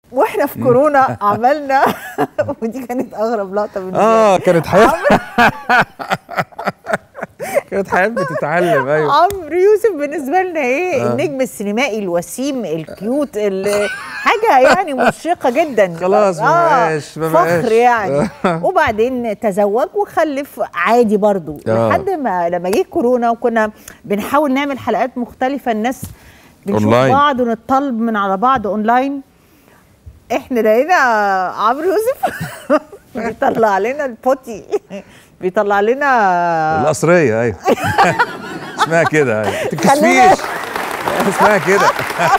واحنا في كورونا عملنا ودي كانت اغرب لقطه بالنسبه لي اه كانت حياه كانت حياه بتتعلم ايوه عمرو يوسف بالنسبه لنا ايه آه. النجم السينمائي الوسيم الكيوت اللي حاجه يعني مشرقه جدا خلاص ما بقاش- ما بقاش. فخر يعني وبعدين تزوج وخلف عادي برضو آه. لحد ما لما جه كورونا وكنا بنحاول نعمل حلقات مختلفه الناس بنشوف أونلاين. بعض ونطلب من على بعض اونلاين احنا لقينا عمرو يوسف بيطلع لنا البوتي بيطلع لنا القصريه ايوه اسمها كده ايوه ما خلينا- تكسفيش اسمها كده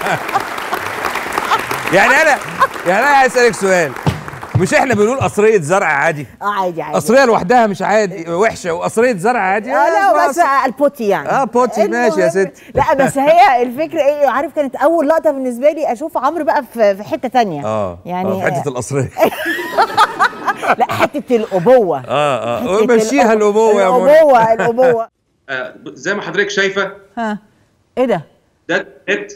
يعني انا يعني انا عايز اسالك سؤال مش احنا بنقول قصريه زرع عادي اه عادي عادي قصريه لوحدها مش عادي وحشه وقصريه زرع عادي اه لا بس البوتي يعني آه، بوتي، ماشي يا المهم- ستي. لا بس هي الفكره ايه عارف كانت اول لقطه بالنسبه لي اشوف عمرو بقى في في حته تانية اه يعني آه، في حته القصريه لا حته الابوه اه اه حتة مشيها الأب- الابوه يا منى الابوه الابوه آه، زي ما حضرتك شايفه ها ايه ده ده نت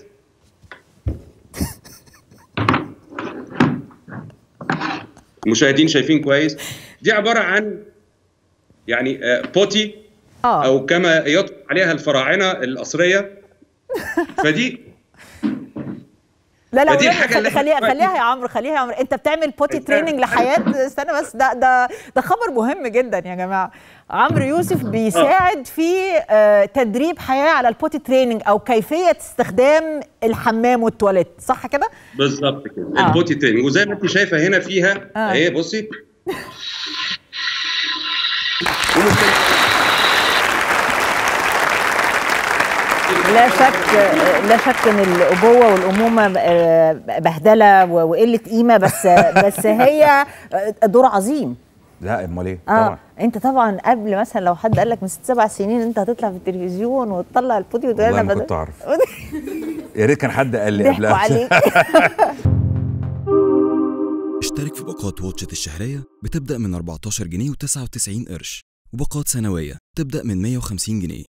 المشاهدين شايفين كويس دي عباره عن يعني آه، بوتي اه او كما يطلق عليها الفراعنه القصريه فدي لا لا فدي ولا- الحاجة اللي خليها إحنا خليها يا عمرو خليها يا عمرو انت بتعمل بوتي تريننج لحياه استنى بس ده ده ده خبر مهم جدا يا جماعه عمرو يوسف بيساعد في آه، تدريب حياه على البوتي تريننج او كيفيه استخدام الحمام والتواليت صح كده بالظبط كده آه. البوتي تريننج وزي ما انت شايفه هنا فيها آه. اهي بصي ومستني- لا شك لا شك ان الابوه والامومه آه، بهدله و- وقله قيمه بس بس هي دور عظيم لا امال ايه اه طبعا انت طبعا قبل مثلا لو حد قال لك من ست سبع سنين انت هتطلع في التلفزيون وتطلع البوتي وتقول والله لنا ما بدل- كنت اعرف يا ريت كان حد قال لي ضحكوا قبلها عليك اشترك في باقات واتشت الشهرية بتبدأ من 14 جنيه و99 قرش وباقات سنوية تبدأ من 150 جنيه